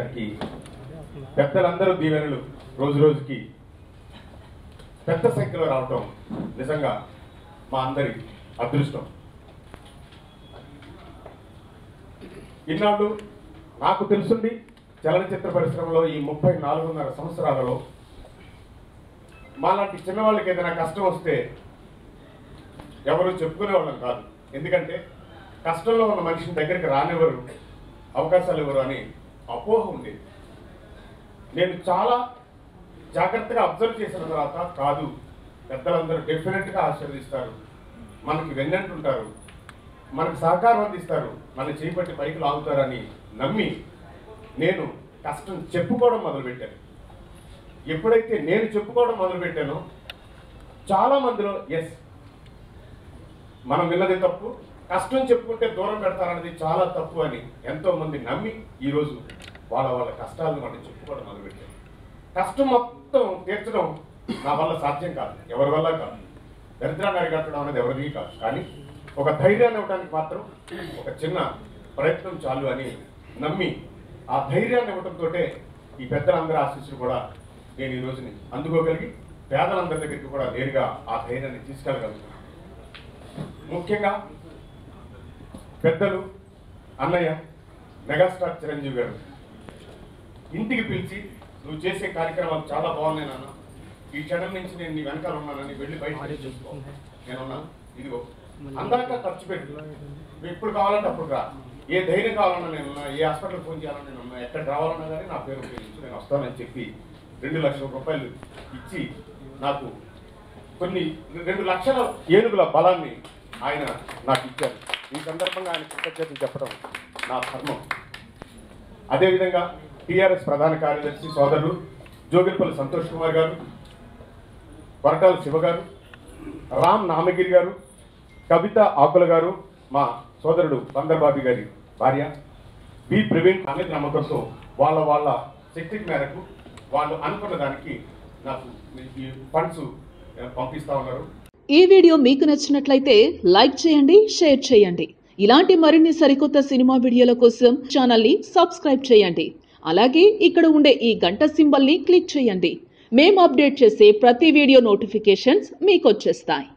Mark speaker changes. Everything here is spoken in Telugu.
Speaker 1: గారికి పెద్దలందరూ దీవెనలు రోజు రోజుకి పెద్ద సంఖ్యలో రావటం నిజంగా మా అందరి అదృష్టం ఇన్నాళ్ళు నాకు తెలుసుండి చలనచిత్ర పరిశ్రమలో ఈ ముప్పై నాలుగున్నర సంవత్సరాలలో మాలాంటి చిన్నవాళ్ళకి ఏదైనా కష్టం వస్తే ఎవరు చెప్పుకునే వాళ్ళం కాదు ఎందుకంటే కష్టంలో ఉన్న మనిషిని దగ్గరికి రానివ్వరు అవకాశాలు ఇవ్వరు అని అపోహ ఉండేది నేను చాలా జాగ్రత్తగా అబ్జర్వ్ చేసిన తర్వాత కాదు పెద్దలందరూ డెఫినెట్గా ఆశీర్వదిస్తారు మనకి వెన్నట్టుంటారు మనకు సహకారం అందిస్తారు మన చేపట్టి పైకి లాగుతారని నమ్మి నేను కష్టం చెప్పుకోవడం మొదలుపెట్టాను ఎప్పుడైతే నేను చెప్పుకోవడం మొదలుపెట్టానో చాలా మందిలో ఎస్ మనం విన్నది తప్పు కష్టం చెప్పుకుంటే దూరం పెడతారన్నది చాలా తప్పు అని ఎంతో మంది నమ్మి ఈరోజు వాళ్ళ వాళ్ళ కష్టాలను మనం చెప్పుకోవడం మొదలుపెట్టారు కష్టం మొత్తం తీర్చడం నా వల్ల సాధ్యం కాదు ఎవరి వల్ల కాదు దరిద్రాన్ని అరికట్టడం అనేది ఎవరిది కాదు కానీ ఒక ధైర్యాన్ని ఇవ్వడానికి మాత్రం ఒక చిన్న ప్రయత్నం చాలు అని నమ్మి ఆ ధైర్యాన్ని ఇవ్వడంతో ఈ పెద్దలందరి ఆశీస్సులు కూడా నేను ఈ రోజుని అందుకోగలిగి పేదలందరి దగ్గరికి కూడా నేరుగా ఆ ధైర్యాన్ని తీసుకెళ్ళగలుగుతున్నాను ముఖ్యంగా పెద్దలు అన్నయ్య మెగాస్టార్ చిరంజీవి గారు ఇంటికి పిలిచి నువ్వు చేసే కార్యక్రమాలు చాలా బాగున్నాయి నాన్న ఈ క్షణం నుంచి నేను నీ వెనకాల ఉన్నానని వెళ్ళి బయట చూసుకో నేనున్నాను ఇదిగో అందాక ఖర్చు పెట్టు నువ్వు ఎప్పుడు కావాలంటే అప్పుడు రా ఏ ధైర్యం కావాలన్నా నేను ఉన్నా ఏ హాస్పిటల్ ఫోన్ చేయాలన్నా నేను ఉన్నా ఎక్కడ రావాలన్నా కానీ నా పేరు ఉపయోగించి నేను వస్తానని చెప్పి రెండు లక్షల రూపాయలు ఇచ్చి నాకు కొన్ని రెండు లక్షల ఏనుగుల బలాన్ని ఆయన నాకు ఇచ్చారు ఈ సందర్భంగా ఆయన కృతజ్ఞతలు చెప్పడం నా ధర్మం అదేవిధంగా టిఆర్ఎస్ ప్రధాన కార్యదర్శి సోదరుడు జోగిల్పల్లి సంతోష్ కుమార్ గారు వరటాల శివ గారు రామ్ నామగిరి గారు కవిత ఆకుల గారు మా సోదరుడు బందర్బాబి గారి భార్య బి ప్రవీణ్ అనేది నమ్మకంతో వాళ్ళ వాళ్ళ శక్తి మేరకు వాళ్ళు అనుకున్న దానికి నాకు ఈ ఫండ్స్ పంపిస్తా ఉన్నారు
Speaker 2: ఈ వీడియో మీకు నచ్చినట్లయితే లైక్ చేయండి షేర్ చేయండి ఇలాంటి మరిన్ని సరికొత్త సినిమా వీడియోల కోసం ఛానల్ని సబ్స్క్రైబ్ చేయండి అలాగే ఇక్కడ ఉండే ఈ గంట సింబల్ని క్లిక్ చేయండి మేము అప్డేట్ చేసే ప్రతి వీడియో నోటిఫికేషన్స్ మీకు వచ్చేస్తాయి